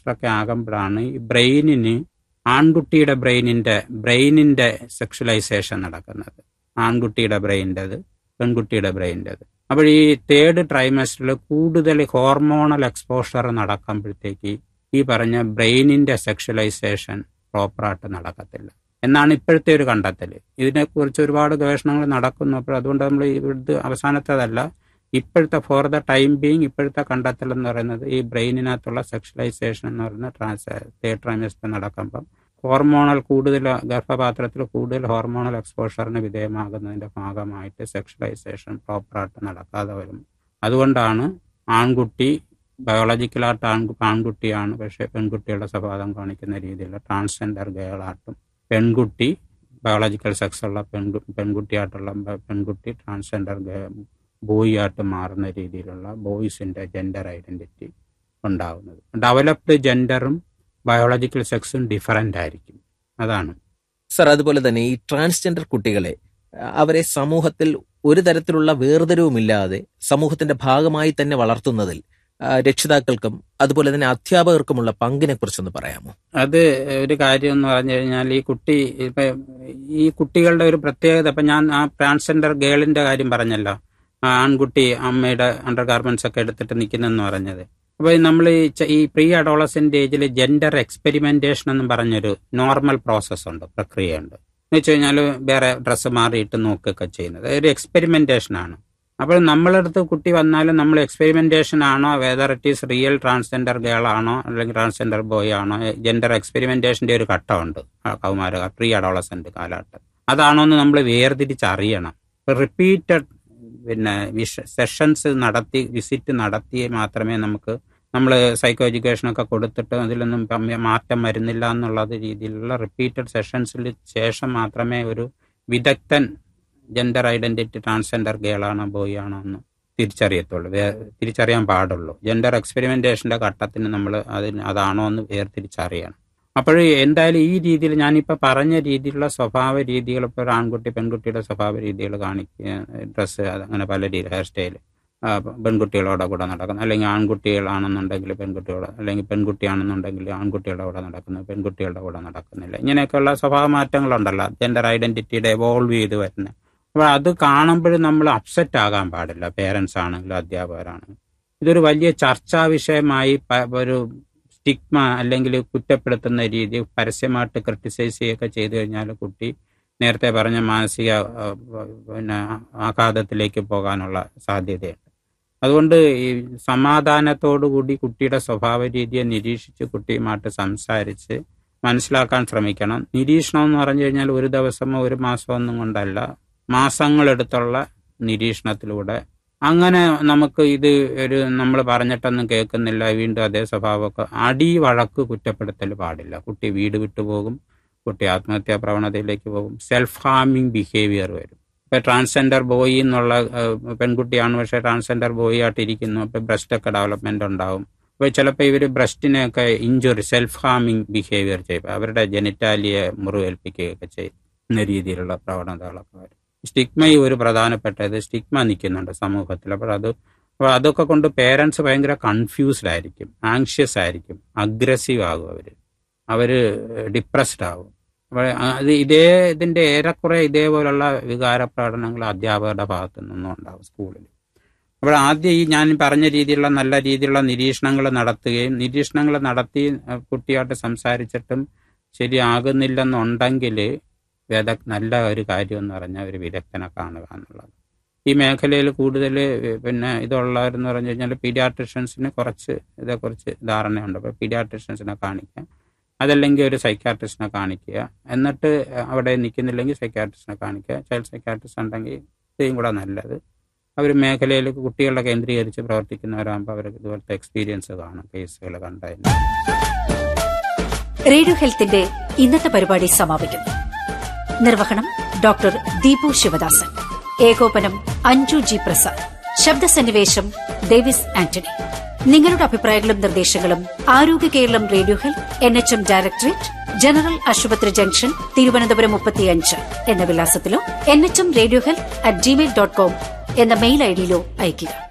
ഒക്കെ ആകുമ്പോഴാണ് ഈ ബ്രെയിനിന് ആൺകുട്ടിയുടെ ബ്രെയിനിന്റെ ബ്രെയിനിന്റെ സെക്ഷലൈസേഷൻ നടക്കുന്നത് ആൺകുട്ടിയുടെ ബ്രെയിൻ്റെത് പെൺകുട്ടിയുടെ ബ്രെയിൻ്റെത് അപ്പോൾ ഈ തേർഡ് ട്രൈമസ്റ്ററിൽ കൂടുതൽ ഹോർമോണൽ എക്സ്പോഷർ നടക്കുമ്പോഴത്തേക്ക് ഈ പറഞ്ഞ ബ്രെയിനിന്റെ സെക്ഷലൈസേഷൻ പ്രോപ്പറായിട്ട് നടക്കത്തില്ല എന്നാണ് ഇപ്പോഴത്തെ ഒരു കണ്ടെത്തൽ ഇതിനെക്കുറിച്ച് ഒരുപാട് ഗവേഷണങ്ങൾ നടക്കുന്നു അപ്പോൾ അതുകൊണ്ട് നമ്മൾ ഇത് അവസാനത്തേതല്ല ഇപ്പോഴത്തെ ഫോർ ദ ടൈം ബീങ് ഇപ്പോഴത്തെ കണ്ടെത്തൽ എന്ന് പറയുന്നത് ഈ ബ്രെയിനിനകത്തുള്ള സെക്ഷലൈസേഷൻ എന്ന് പറയുന്ന ട്രാൻസ് തേർഡ് ട്രൈമസ്റ്റർ നടക്കുമ്പം ഹോർമോണൽ കൂടുതൽ ഗർഭപാത്രത്തിൽ കൂടുതൽ ഹോർമോണൽ എക്സ്പോഷറിന് വിധേയമാകുന്നതിന്റെ ഭാഗമായിട്ട് സെക്ഷലൈസേഷൻ പ്രോപ്പറായിട്ട് നടക്കാതെ വരും അതുകൊണ്ടാണ് ആൺകുട്ടി ബയോളജിക്കലായിട്ട് ആൺ ആൺകുട്ടിയാണ് പക്ഷേ പെൺകുട്ടികളുടെ സ്വഭാവം കാണിക്കുന്ന രീതിയിലുള്ള ട്രാൻസ്ജെൻഡർ ഗേളായിട്ടും പെൺകുട്ടി ബയോളജിക്കൽ സെക്സ് ഉള്ള പെൺകു പെൺകുട്ടിയായിട്ടുള്ള പെൺകുട്ടി ട്രാൻസ്ജെൻഡർ ബോയ് ആയിട്ട് മാറുന്ന രീതിയിലുള്ള ബോയ്സിന്റെ ജെൻഡർ ഐഡന്റിറ്റി ഉണ്ടാവുന്നത് ഡെവലപ്ഡ് ജെൻഡറും ബയോളജിക്കൽ സെക്സും ഡിഫറൻ്റ് ആയിരിക്കും അതാണ് സർ അതുപോലെ തന്നെ ഈ ട്രാൻസ്ജെൻഡർ കുട്ടികളെ അവരെ സമൂഹത്തിൽ ഒരു തരത്തിലുള്ള വേർതിരിവുമില്ലാതെ സമൂഹത്തിന്റെ ഭാഗമായി തന്നെ വളർത്തുന്നതിൽ രക്ഷിതാക്കൾക്കും അതുപോലെ തന്നെ അധ്യാപകർക്കുമുള്ള പങ്കിനെ കുറിച്ചൊന്ന് പറയാമോ അത് ഒരു കാര്യം എന്ന് പറഞ്ഞു കഴിഞ്ഞാൽ ഈ കുട്ടി ഇപ്പൊ ഈ കുട്ടികളുടെ ഒരു പ്രത്യേകത ഇപ്പൊ ഞാൻ ആ ട്രാൻസ്ജെൻഡർ ഗേളിന്റെ കാര്യം പറഞ്ഞല്ലോ ആൺകുട്ടി അമ്മയുടെ അണ്ടർ ഗാർമെന്റ്സ് ഒക്കെ എടുത്തിട്ട് നിൽക്കുന്നെന്ന് പറഞ്ഞത് അപ്പോൾ നമ്മൾ ഈ പ്രീ അഡോളസെന്റ് ഏജിൽ ജെൻഡർ എക്സ്പെരിമെന്റേഷൻ എന്ന് പറഞ്ഞൊരു നോർമൽ പ്രോസസ് ഉണ്ട് പ്രക്രിയയുണ്ട് എന്ന് വെച്ച് കഴിഞ്ഞാൽ വേറെ ഡ്രസ്സ് മാറിയിട്ട് നോക്കുകയൊക്കെ ചെയ്യുന്നത് ഒരു എക്സ്പെരിമെന്റേഷൻ ആണ് അപ്പോൾ നമ്മളടുത്ത് കുട്ടി വന്നാലും നമ്മൾ എക്സ്പെരിമെന്റേഷൻ ആണോ whether it is real transgender girl ആണോ അല്ലെങ്കിൽ ട്രാൻസ്ജെൻഡർ ബോയ് ആണോ ജെൻഡർ എക്സ്പെരിമെന്റേഷന്റെ ഒരു ഘട്ടമുണ്ട് കൗമാര പ്രീ അഡോളസെന്റ് കാലഘട്ടം അതാണോ എന്ന് നമ്മൾ വേർതിരിച്ചറിയണം റിപ്പീറ്റഡ് പിന്നെ വിഷ സെഷൻസ് നടത്തി വിസിറ്റ് നടത്തി മാത്രമേ നമുക്ക് നമ്മൾ സൈക്കോ എഡ്യൂക്കേഷനൊക്കെ കൊടുത്തിട്ട് അതിലൊന്നും മാറ്റം വരുന്നില്ല എന്നുള്ളത് രീതിയിലുള്ള റിപ്പീറ്റഡ് സെഷൻസിൽ ശേഷം മാത്രമേ ഒരു വിദഗ്ധൻ ജെൻഡർ ഐഡന്റിറ്റി ട്രാൻസ്ജെൻഡർ ഗേളാണോ ബോയ് ആണോ എന്ന് തിരിച്ചറിയത്തുള്ളൂ തിരിച്ചറിയാൻ പാടുള്ളൂ ജെൻഡർ എക്സ്പെരിമെന്റേഷന്റെ ഘട്ടത്തിന് നമ്മൾ അതിന് അതാണോ എന്ന് വേർതിരിച്ചറിയണം അപ്പോൾ എന്തായാലും ഈ രീതിയിൽ ഞാനിപ്പോൾ പറഞ്ഞ രീതിയിലുള്ള സ്വഭാവ രീതികൾ ഇപ്പോൾ ഒരു ആൺകുട്ടി പെൺകുട്ടിയുടെ സ്വഭാവ രീതികൾ കാണിക്കുക ഡ്രസ്സ് അങ്ങനെ പല രീതി ഹെയർ സ്റ്റൈൽ പെൺകുട്ടികളോടെ കൂടെ നടക്കുന്നത് അല്ലെങ്കിൽ ആൺകുട്ടികളാണെന്നുണ്ടെങ്കിൽ പെൺകുട്ടികളോട് അല്ലെങ്കിൽ പെൺകുട്ടിയാണെന്നുണ്ടെങ്കിൽ ആൺകുട്ടികളുടെ കൂടെ നടക്കുന്നത് പെൺകുട്ടികളുടെ കൂടെ നടക്കുന്നില്ല ഇങ്ങനെയൊക്കെയുള്ള സ്വഭാവ മാറ്റങ്ങളുണ്ടല്ലോ ജെൻഡർ ഐഡന്റിറ്റിയുടെ എവോൾവ് ചെയ്ത് വരുന്നത് അപ്പോൾ അത് കാണുമ്പോഴും നമ്മൾ അപ്സെറ്റ് ആകാൻ പാടില്ല പേരൻസ് ആണെങ്കിലും അധ്യാപകരാണെങ്കിലും ഇതൊരു വലിയ ചർച്ചാ വിഷയമായി ഒരു സ്റ്റിഗ്മ അല്ലെങ്കിൽ കുറ്റപ്പെടുത്തുന്ന രീതി പരസ്യമായിട്ട് ക്രിട്ടിസൈസ് ചെയ്യുകയൊക്കെ ചെയ്തു കഴിഞ്ഞാൽ കുട്ടി നേരത്തെ പറഞ്ഞ മാനസിക പിന്നെ ആഘാതത്തിലേക്ക് പോകാനുള്ള സാധ്യതയുണ്ട് അതുകൊണ്ട് ഈ സമാധാനത്തോടുകൂടി കുട്ടിയുടെ സ്വഭാവ രീതിയെ നിരീക്ഷിച്ച് കുട്ടിയുമായിട്ട് സംസാരിച്ച് മനസ്സിലാക്കാൻ ശ്രമിക്കണം നിരീക്ഷണം എന്ന് പറഞ്ഞു കഴിഞ്ഞാൽ ഒരു ദിവസമോ ഒരു മാസമോ ഒന്നും കൊണ്ടല്ല മാസങ്ങളെടുത്തുള്ള നിരീക്ഷണത്തിലൂടെ അങ്ങനെ നമുക്ക് ഇത് ഒരു നമ്മൾ പറഞ്ഞിട്ടൊന്നും കേൾക്കുന്നില്ല വീണ്ടും അതേ സ്വഭാവമൊക്കെ അടി വഴക്ക് കുറ്റപ്പെടുത്തൽ പാടില്ല കുട്ടി വീട് വിട്ടുപോകും കുട്ടി ആത്മഹത്യാ പ്രവണതയിലേക്ക് പോകും സെൽഫ് ഹാമിങ് ബിഹേവിയർ വരും ഇപ്പൊ ട്രാൻസ്ജെൻഡർ ബോയ് എന്നുള്ള പെൺകുട്ടിയാണ് പക്ഷെ ട്രാൻസ്ജെൻഡർ ബോയ് ആയിട്ട് ഇരിക്കുന്നു അപ്പൊ ബ്രസ്റ്റ് ഒക്കെ ഡെവലപ്മെന്റ് ഉണ്ടാവും അപ്പൊ ചിലപ്പോൾ ഇവർ ബ്രസ്റ്റിനെയൊക്കെ ഇഞ്ചുറി സെൽഫ് ഹാമിങ് ബിഹേവിയർ ചെയ്യും അവരുടെ ജനിറ്റാലിയെ മുറിവേൽപ്പിക്കുകയൊക്കെ ചെയ്യുന്ന രീതിയിലുള്ള പ്രവണതകളൊക്കെ വരും സ്റ്റിഗ്മ ഒരു പ്രധാനപ്പെട്ടത് സ്റ്റിഗ്മ നിൽക്കുന്നുണ്ട് സമൂഹത്തിൽ അപ്പോൾ അത് അപ്പോൾ അതൊക്കെ കൊണ്ട് പേരൻസ് ഭയങ്കര കൺഫ്യൂസ്ഡ് ആയിരിക്കും ആങ്ഷ്യസ് ആയിരിക്കും അഗ്രസീവ് ആകും അവർ അവർ ഡിപ്രസ്ഡ് ആകും അപ്പോൾ അത് ഇതേ ഇതിൻ്റെ ഏറെക്കുറെ ഇതേപോലുള്ള വികാര പ്രകടനങ്ങൾ അധ്യാപകരുടെ ഭാഗത്തു നിന്നും ഉണ്ടാവും സ്കൂളിൽ അപ്പോൾ ആദ്യം ഈ ഞാൻ പറഞ്ഞ രീതിയിലുള്ള നല്ല രീതിയിലുള്ള നിരീക്ഷണങ്ങൾ നടത്തുകയും നിരീക്ഷണങ്ങൾ നടത്തി കുട്ടിയായിട്ട് സംസാരിച്ചിട്ടും ശരിയാകുന്നില്ലെന്നുണ്ടെങ്കിൽ വിദ നല്ല ഒരു കാര്യം എന്ന് പറഞ്ഞാൽ ഒരു വിദഗ്ധനെ കാണുക എന്നുള്ളത് ഈ മേഖലയിൽ കൂടുതൽ പിന്നെ ഇതുള്ളവരെന്ന് പറഞ്ഞു കഴിഞ്ഞാൽ പീഡിയാട്രിഷ്യൻസിന് കുറച്ച് ഇതേക്കുറിച്ച് ധാരണയുണ്ട് അപ്പോൾ പീഡിയാട്രിഷ്യൻസിനെ കാണിക്കുക അതല്ലെങ്കിൽ ഒരു സൈക്കാട്രിസ്റ്റിനെ കാണിക്കുക എന്നിട്ട് അവിടെ നിൽക്കുന്നില്ലെങ്കിൽ സൈക്കാട്രിസ്റ്റിനെ കാണിക്കുക ചൈൽഡ് സൈക്കാട്രിസ്റ്റ് ഉണ്ടെങ്കിൽ ഇത്രയും കൂടെ നല്ലത് അവർ മേഖലയിൽ കുട്ടികളെ കേന്ദ്രീകരിച്ച് പ്രവർത്തിക്കുന്നവരാകുമ്പോൾ അവർക്ക് ഇതുപോലത്തെ എക്സ്പീരിയൻസ് കാണും കേസുകൾ കണ്ടതിന് റേഡിയോ ഹെൽത്തിന്റെ ഇന്നത്തെ പരിപാടി സമാപിക്കുന്നു നിർവഹണം ഡോക്ടർ ദീപു ശിവദാസൻ ഏകോപനം അഞ്ജു ജി പ്രസാദ് ശബ്ദസന്നിവേശം ഡേവിസ് ആന്റണി നിങ്ങളുടെ അഭിപ്രായങ്ങളും നിർദ്ദേശങ്ങളും ആരോഗ്യ Keralam radio health N H M directorate general ആശുപത്രി ജംഗ്ഷൻ തിരുവനന്തപുരം മുപ്പത്തിയഞ്ച് എന്ന വിലാസത്തിലോ N H M radio health at Gmail dot com എന്ന മെയിൽ ഐഡിയിലോ അയയ്ക്കുക